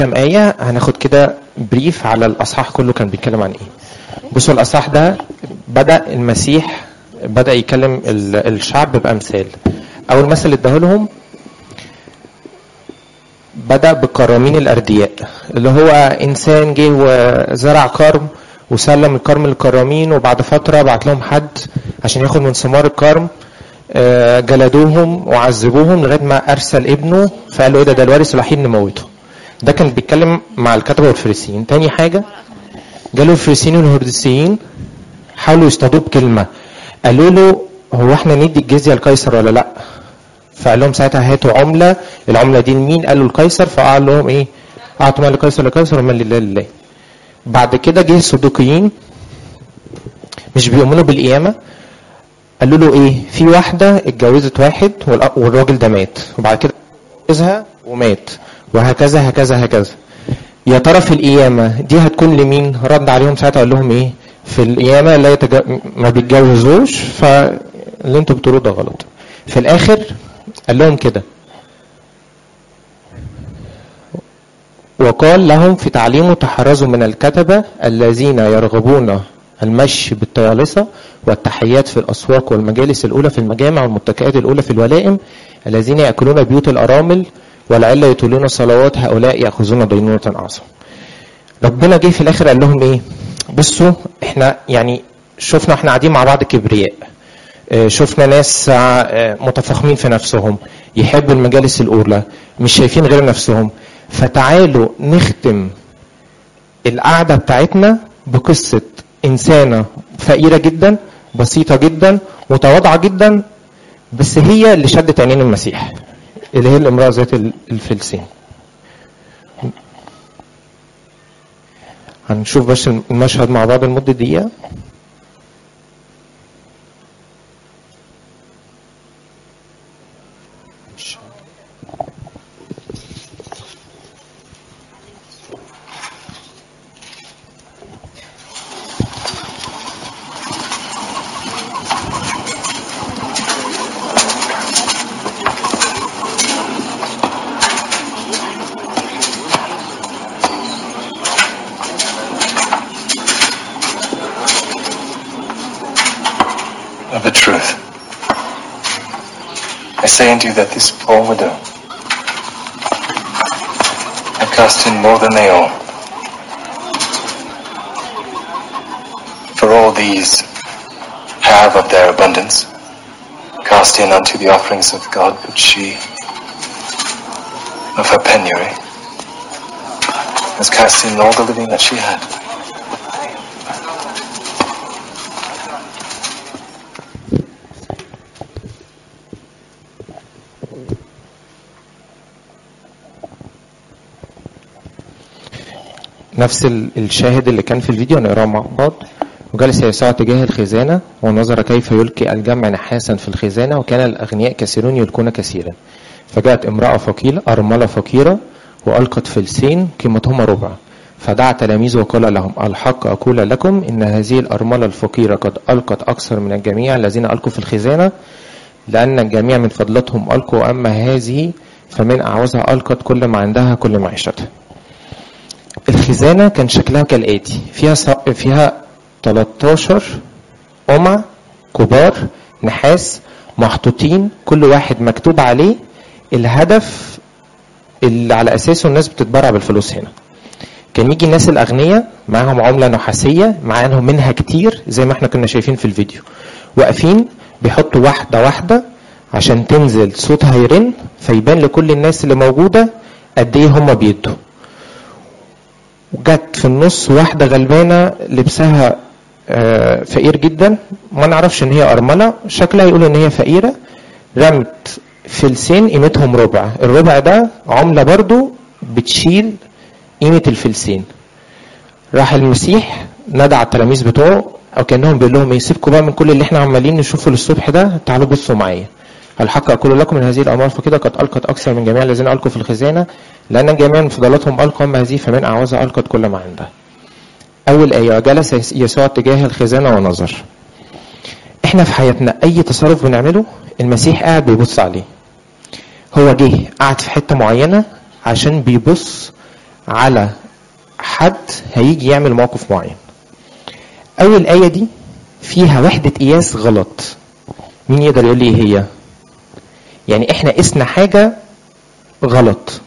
كام آية هناخد كده بريف على الأصحاح كله كان بيتكلم عن إيه بصوا الأصحاح ده بدأ المسيح بدأ يكلم ال- الشعب بأمثال أول مثل اداه لهم بدأ بكرامين الأردياء اللي هو إنسان جه وزرع كرم وسلم الكرم للكرامين وبعد فترة بعت لهم حد عشان ياخد من ثمار الكرم آه، جلدوهم وعذبوهم لغاية ما أرسل ابنه فقال له إيه ده ده الوارث الوحيد نموته ده كان بيتكلم مع الكتبة والفريسيين تاني حاجة جاله الفريسيين والهردسيين حاولوا يصطادوه بكلمة قالوا له هو احنا ندي الجزية لقيصر ولا لا فقال لهم ساعتها هاتوا عملة العملة دي لمين قالوا لقيصر فقال لهم ايه اعطوا مال لقيصر لقيصر ومال لله لله بعد كده جه الصدوقيين مش بيؤمنوا بالقيامة قالوا له ايه في واحدة اتجوزت واحد والأ- والراجل ده مات وبعد كده اتجوزها ومات وهكذا هكذا هكذا يا ترى في القيامة دي هتكون لمين رد عليهم ساعتها قال لهم ايه في القيامة لا يتج... ما بيتجوزوش فاللي انتوا بتقولوه ده غلط في الاخر قال لهم كده وقال لهم في تعليمه تحرزوا من الكتبة الذين يرغبون المشي بالطيالسة والتحيات في الأسواق والمجالس الأولى في المجامع والمتكئات الأولى في الولائم الذين يأكلون بيوت الأرامل والعلة يطولون الصلوات هؤلاء يأخذون دينونة أعظم ربنا جه في الآخر قال لهم إيه بصوا إحنا يعني شفنا إحنا قاعدين مع بعض كبرياء آه، شفنا ناس آه، متفاخمين في نفسهم يحبوا المجالس الأولى مش شايفين غير نفسهم فتعالوا نختم القعدة بتاعتنا بقصة إنسانة فقيرة جدا بسيطة جدا متواضعة جدا بس هي اللي شدت عينين المسيح اللي هي الامرأة ذات ال- الفلسين هنشوف بس المشهد مع بعض لمدة دقيقة of the truth. I say unto you that this poor widow have cast in more than they all. For all these have of their abundance cast in unto the offerings of God, but she of her penury has cast in all the living that she had. نفس ال- الشاهد اللي كان في الفيديو نقراه مع بعض وجلس يسوع تجاه الخزانة ونظر كيف يلقي الجمع نحاسا في الخزانة وكان الأغنياء كثيرون يلقون كثيرا فجاءت امرأة فقيرة أرملة فقيرة وألقت فلسين قيمتهما ربع فدعا تلاميذه وقال لهم الحق أقول لكم إن هذه الأرملة الفقيرة قد ألقت أكثر من الجميع الذين ألقوا في الخزانة لأن الجميع من فضلتهم ألقوا أما هذه فمن أعوزها ألقت كل ما عندها كل معيشتها الخزانة كان شكلها كالآتي فيها ص... فيها 13 قمع كبار نحاس محطوطين كل واحد مكتوب عليه الهدف اللي على أساسه الناس بتتبرع بالفلوس هنا كان يجي الناس الأغنياء معاهم عملة نحاسية معاهم منها كتير زي ما احنا كنا شايفين في الفيديو واقفين بيحطوا واحدة واحدة عشان تنزل صوتها يرن فيبان لكل الناس اللي موجودة قد ايه هم بيدوا وجت في النص واحدة غلبانة لبسها آه، فقير جدا ما نعرفش ان هي أرملة شكلها يقول ان هي فقيرة رمت فلسين قيمتهم ربع الربع ده عملة برضو بتشيل قيمة الفلسين راح المسيح ندى على التلاميذ بتوعه او كانهم بيقول لهم ايه سيبكم بقى من كل اللي احنا عمالين نشوفه للصبح ده تعالوا بصوا معايا الحق اقول لكم ان هذه الاموال فكده قد القت اكثر من جميع الذين القوا في الخزانه لان الجميع من فضلاتهم القوا اما هذه فمن اعوزها القت كل ما عندها اول ايه وجلس يسوع تجاه الخزانه ونظر احنا في حياتنا اي تصرف بنعمله المسيح قاعد بيبص عليه هو جه قعد في حته معينه عشان بيبص على حد هيجي يعمل موقف معين اول ايه دي فيها وحده قياس غلط مين يقدر يقول لي ايه هي يعني احنا قسنا حاجه غلط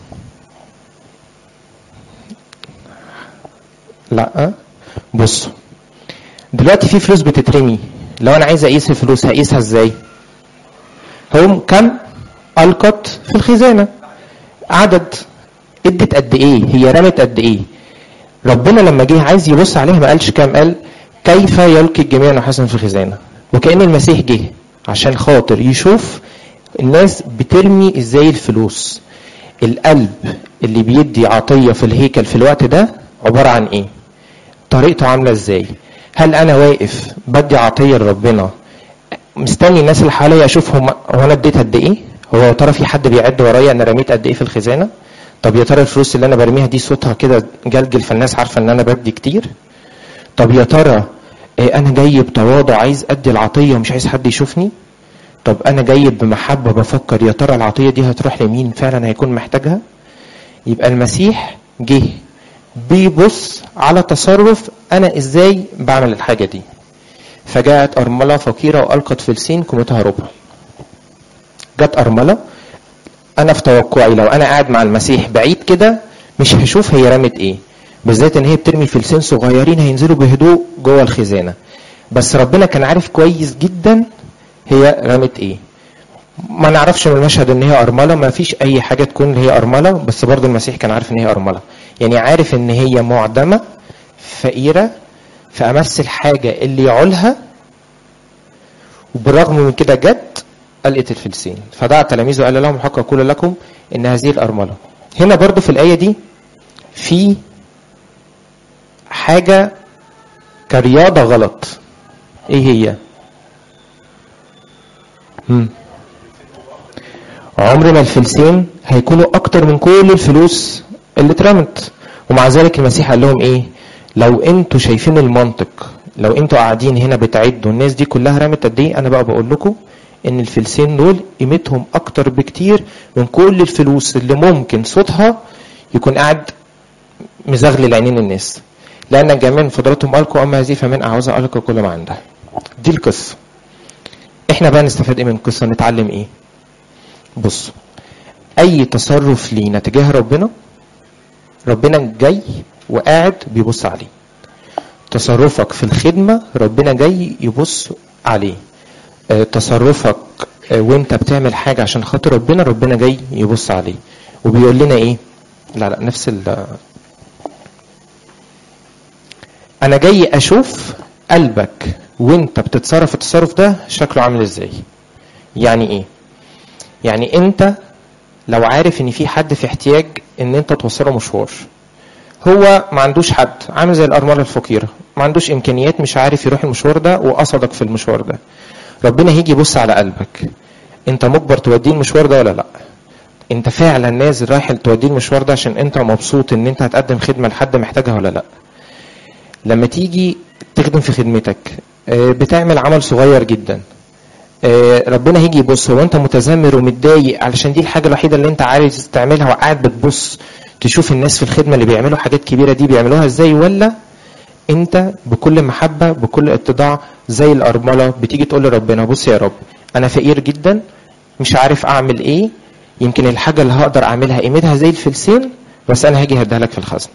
لا بص دلوقتي في فلوس بتترمي لو انا عايز اقيس الفلوس هقيسها ازاي هم كم القت في الخزانه عدد ادت قد ايه هي رمت قد ايه ربنا لما جه عايز يبص عليها ما قالش كام قال كيف يلقي الجميع نحاسا في الخزانه وكان المسيح جه عشان خاطر يشوف الناس بترمي ازاي الفلوس القلب اللي بيدي عطيه في الهيكل في الوقت ده عباره عن ايه طريقته عامله ازاي هل انا واقف بدي عطيه لربنا مستني الناس اللي حواليا اشوفهم هو انا اديت قد ايه هو يا ترى في حد بيعد ورايا انا رميت قد ايه في الخزانه طب يا ترى الفلوس اللي انا برميها دي صوتها كده جلجل فالناس عارفه ان انا بدي كتير طب يا ترى إيه انا جاي بتواضع عايز ادي العطيه ومش عايز حد يشوفني طب انا جاي بمحبه بفكر يا ترى العطيه دي هتروح لمين فعلا هيكون محتاجها يبقى المسيح جه بيبص على تصرف انا ازاي بعمل الحاجه دي فجاءت ارمله فقيره والقت فلسين قيمتها ربع جت ارمله انا في توقعي لو انا قاعد مع المسيح بعيد كده مش هشوف هي رمت ايه بالذات ان هي بترمي فلسين صغيرين هينزلوا بهدوء جوه الخزانه بس ربنا كان عارف كويس جدا هي رمت ايه ما نعرفش من المشهد ان هي ارمله ما فيش اي حاجه تكون هي ارمله بس برضه المسيح كان عارف ان هي ارمله يعني عارف ان هي معدمه فقيره فامس الحاجه اللي يعولها وبالرغم من كده جت قلقت الفلسين فدعا تلاميذه وقال لهم الحق اقول لكم ان هذه الارمله هنا برضو في الايه دي في حاجه كرياضه غلط ايه هي مم. عمر ما الفلسين هيكونوا اكتر من كل الفلوس اللي اترمت ومع ذلك المسيح قال لهم ايه لو انتوا شايفين المنطق لو انتوا قاعدين هنا بتعدوا الناس دي كلها رمت قد ايه انا بقى بقول لكم ان الفلسين دول قيمتهم اكتر بكتير من كل الفلوس اللي ممكن صوتها يكون قاعد مزغلل عينين الناس لان جميع فضلاتهم القوا اما هذه فمن اعوزها القى كل ما عندها دي القصه احنا بقى نستفاد ايه من القصه نتعلم ايه بص اي تصرف لينا تجاه ربنا ربنا جاي وقاعد بيبص عليه تصرفك في الخدمة ربنا جاي يبص عليه آه، تصرفك آه، وانت بتعمل حاجة عشان خاطر ربنا ربنا جاي يبص عليه وبيقول لنا ايه لا لا نفس ال انا جاي اشوف قلبك وانت بتتصرف التصرف ده شكله عامل ازاي يعني ايه يعني انت لو عارف ان في حد في احتياج ان انت توصله مشوار هو ما عندوش حد عامل زي الارمله الفقيره ما عندوش امكانيات مش عارف يروح المشوار ده وقصدك في المشوار ده ربنا هيجي يبص على قلبك انت مجبر توديه المشوار ده ولا لا انت فعلا نازل رايح توديه المشوار ده عشان انت مبسوط ان انت هتقدم خدمه لحد محتاجها ولا لا لما تيجي تخدم في خدمتك آه، بتعمل عمل صغير جدا آه، ربنا هيجي يبص هو انت متذمر ومتضايق علشان دي الحاجه الوحيده اللي انت عايز تعملها وقاعد بتبص تشوف الناس في الخدمه اللي بيعملوا حاجات كبيره دي بيعملوها ازاي ولا انت بكل محبه بكل اتضاع زي الارمله بتيجي تقول لربنا بص يا رب انا فقير جدا مش عارف اعمل ايه يمكن الحاجه اللي هقدر اعملها قيمتها زي الفلسين بس انا هاجي هديها لك في الخزنه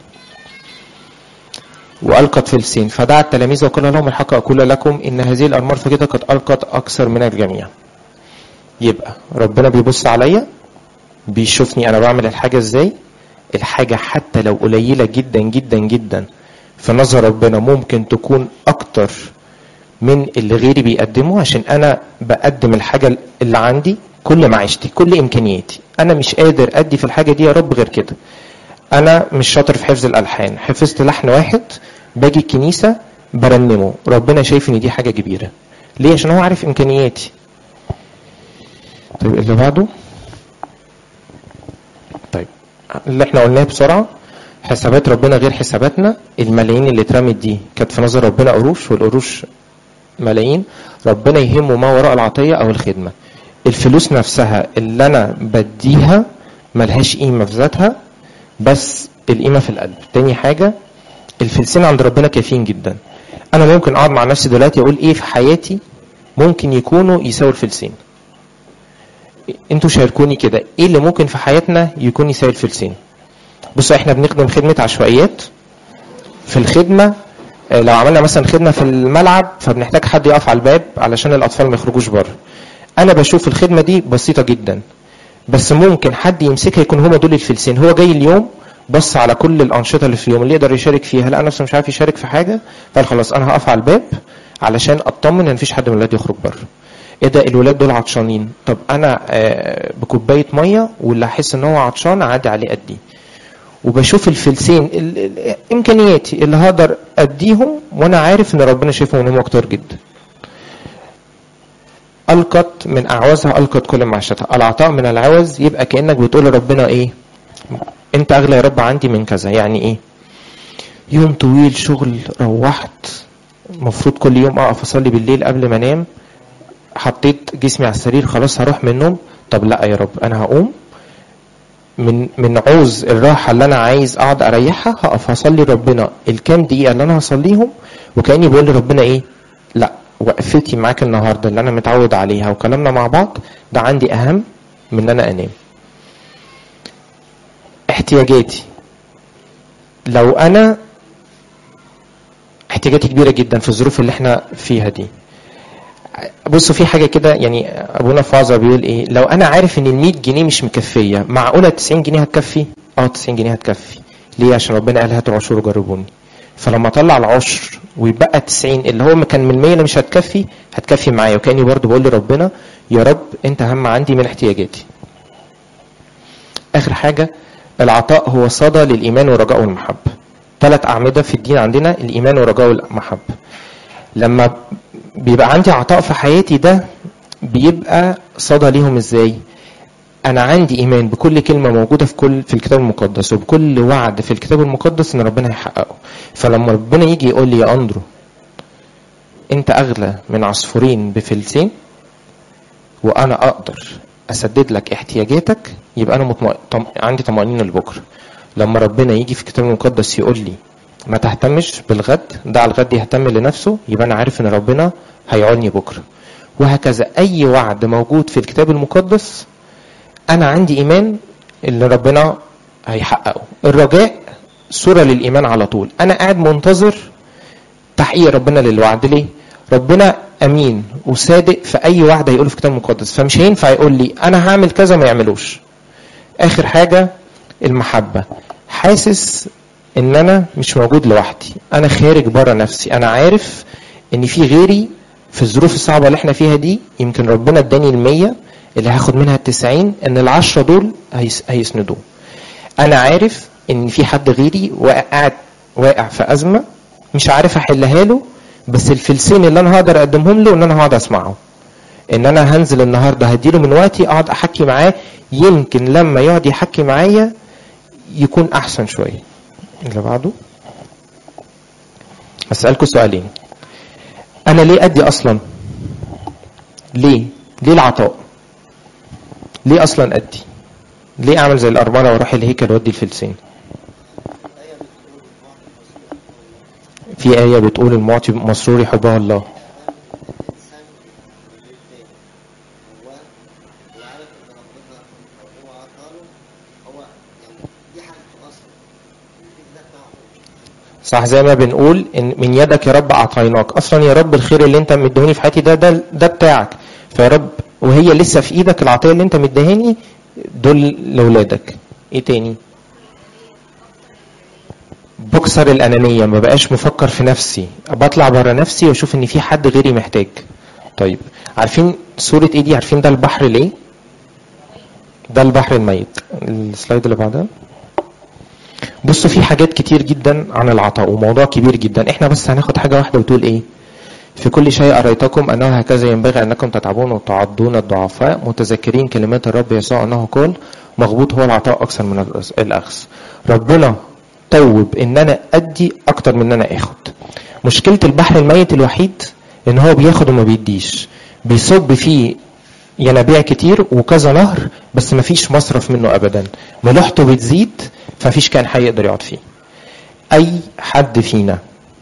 والقت فلسين فدعا التلاميذ وقال لهم الحق اقول لكم ان هذه الانمار فكده قد القت اكثر من الجميع يبقى ربنا بيبص عليا بيشوفني انا بعمل الحاجه ازاي الحاجه حتى لو قليله جدا جدا جدا في نظر ربنا ممكن تكون اكتر من اللي غيري بيقدمه عشان انا بقدم الحاجه اللي عندي كل معيشتي كل امكانياتي انا مش قادر ادي في الحاجه دي يا رب غير كده انا مش شاطر في حفظ الالحان حفظت لحن واحد باجي الكنيسه برنمه ربنا شايف ان دي حاجه كبيره ليه عشان هو عارف امكانياتي طيب اللي بعده طيب اللي احنا قلناه بسرعه حسابات ربنا غير حساباتنا الملايين اللي اترمت دي كانت في نظر ربنا قروش والقروش ملايين ربنا يهمه ما وراء العطيه او الخدمه الفلوس نفسها اللي انا بديها ملهاش قيمه في ذاتها بس القيمه في القلب تاني حاجه الفلسين عند ربنا كافيين جدا انا ممكن اقعد مع نفسي دلوقتي اقول ايه في حياتي ممكن يكونوا يساوي الفلسين انتوا شاركوني كده ايه اللي ممكن في حياتنا يكون يساوي الفلسين بصوا احنا بنخدم خدمه عشوائيات في الخدمه آه، لو عملنا مثلا خدمه في الملعب فبنحتاج حد يقف على الباب علشان الاطفال ما يخرجوش بره انا بشوف الخدمه دي بسيطه جدا بس ممكن حد يمسكها يكون هما دول الفلسين هو جاي اليوم بص على كل الانشطه اللي في اليوم اللي يقدر يشارك فيها لقى نفسه مش عارف يشارك في حاجه قال خلاص انا هقف على الباب علشان اطمن ان مفيش حد من الولاد يخرج بره ايه ده الولاد دول عطشانين طب انا آه، بكوبايه ميه واللي احس ان هو عطشان اعدي عليه اديه وبشوف الفلسين ال- ال- امكانياتي اللي هقدر اديهم وانا عارف ان ربنا شايفهم ان هم كتار جدا القت من اعوازها القت كل معشتها العطاء من العوز يبقى كانك بتقول لربنا ايه انت اغلى يا رب عندي من كذا يعني ايه يوم طويل شغل روحت المفروض كل يوم اقف اصلي بالليل قبل ما انام حطيت جسمي على السرير خلاص هروح من النوم طب لا يا رب انا هقوم من من عوز الراحه اللي انا عايز اقعد اريحها هقف هصلي ربنا الكام دقيقه اللي انا هصليهم وكاني بقول لربنا ايه لا وقفتي معاك النهارده اللي انا متعود عليها وكلامنا مع بعض ده عندي اهم من ان انا انام احتياجاتي لو انا احتياجاتي كبيره جدا في الظروف اللي احنا فيها دي بصوا في حاجه كده يعني ابونا فاضل بيقول ايه لو انا عارف ان ال 100 جنيه مش مكفيه معقوله 90 جنيه هتكفي اه 90 جنيه هتكفي ليه عشان ربنا قال هاتوا العشور وجربوني فلما اطلع العشر ويبقى 90 اللي هو كان من 100 اللي مش هتكفي هتكفي معايا وكاني برضو بقول لربنا يا رب انت اهم عندي من احتياجاتي اخر حاجه العطاء هو صدى للايمان والرجاء والمحبه ثلاث اعمده في الدين عندنا الايمان والرجاء والمحبه لما بيبقى عندي عطاء في حياتي ده بيبقى صدى ليهم ازاي انا عندي ايمان بكل كلمه موجوده في كل في الكتاب المقدس وبكل وعد في الكتاب المقدس ان ربنا هيحققه فلما ربنا يجي يقول لي يا اندرو انت اغلى من عصفورين بفلسين وانا اقدر اسدد لك احتياجاتك يبقى انا مطمئن طم... عندي طمانينه لبكره لما ربنا يجي في الكتاب المقدس يقول لي ما تهتمش بالغد دع الغد يهتم لنفسه يبقى انا عارف ان ربنا هيعوني بكره وهكذا اي وعد موجود في الكتاب المقدس انا عندي ايمان ان ربنا هيحققه الرجاء صوره للايمان على طول انا قاعد منتظر تحقيق ربنا للوعد ليه ربنا امين وصادق في اي وعد هيقوله في الكتاب المقدس فمش هينفع يقول لي انا هعمل كذا ما يعملوش اخر حاجه المحبه حاسس ان انا مش موجود لوحدي انا خارج بره نفسي انا عارف ان في غيري في الظروف الصعبه اللي احنا فيها دي يمكن ربنا اداني المية اللي هاخد منها التسعين ان العشرة دول هيس هيسندوه انا عارف ان في حد غيري واقع واقع في ازمه مش عارف احلها له بس الفلسين اللي انا هقدر اقدمهم له ان انا هقعد اسمعه ان انا هنزل النهارده هديله من وقتي اقعد احكي معاه يمكن لما يقعد يحكي معايا يكون احسن شويه اللي بعده اسالكم سؤالين انا ليه ادي اصلا ليه ليه العطاء ليه اصلا ادي ليه اعمل زي الارمله واروح الهيكل وادي الفلسين في آية بتقول المعطي مسرور يحبها الله صح زي ما بنقول ان من يدك يا رب اعطيناك اصلا يا رب الخير اللي انت مديهوني في حياتي ده ده, ده بتاعك فيا رب وهي لسه في ايدك العطيه اللي انت مديهاني دول لاولادك ايه تاني بكسر الانانيه ما بقاش مفكر في نفسي بطلع بره نفسي واشوف ان في حد غيري محتاج طيب عارفين صوره ايه دي عارفين ده البحر ليه ده البحر الميت السلايد اللي بعدها بصوا في حاجات كتير جدا عن العطاء وموضوع كبير جدا احنا بس هناخد حاجه واحده وتقول ايه في كل شيء أريتكم أنه هكذا ينبغي أنكم تتعبون وتعضون الضعفاء متذكرين كلمات الرب يسوع أنه قال مغبوط هو العطاء أكثر من الأخذ ربنا توب إن أنا أدي أكتر من إن أنا آخد مشكلة البحر الميت الوحيد إن هو بياخد وما بيديش بيصب فيه ينابيع كتير وكذا نهر بس مفيش مصرف منه ابدا ملوحته بتزيد فمفيش كان حي يقدر يقعد فيه اي حد فينا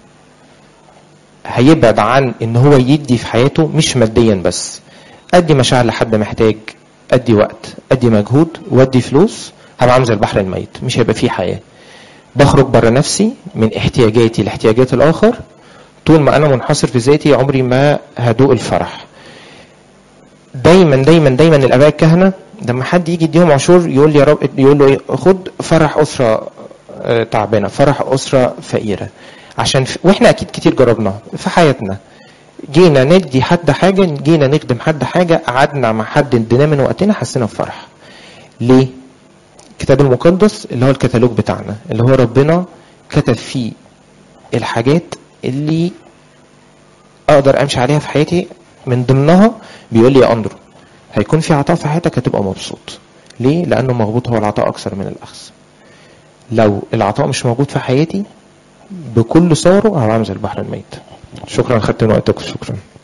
هيبعد عن ان هو يدي في حياته مش ماديا بس ادي مشاعر لحد محتاج ادي وقت ادي مجهود وادي فلوس هبقى عامل زي البحر الميت مش هيبقى فيه حياه بخرج بره نفسي من احتياجاتي لاحتياجات الاخر طول ما انا منحصر في ذاتي عمري ما هدوق الفرح دايما دايما دايما الاباء الكهنه لما حد يجي يديهم عشور يقول لي يا رب يقول له ايه خد فرح اسره آه، تعبانه فرح اسره فقيره عشان ف... واحنا اكيد كتير جربناها في حياتنا جينا ندي حد حاجه جينا نخدم حد حاجه قعدنا مع حد اديناه من وقتنا حسينا بفرح ليه الكتاب المقدس اللي هو الكتالوج بتاعنا اللي هو ربنا كتب فيه الحاجات اللي اقدر امشي عليها في حياتي من ضمنها بيقول لي يا اندرو هيكون في عطاء في حياتك هتبقى مبسوط ليه لانه مغبوط هو العطاء اكثر من الاخذ لو العطاء مش موجود في حياتي بكل صوره هبقى عامل زي البحر الميت شكرا خدت من وقتكم شكرا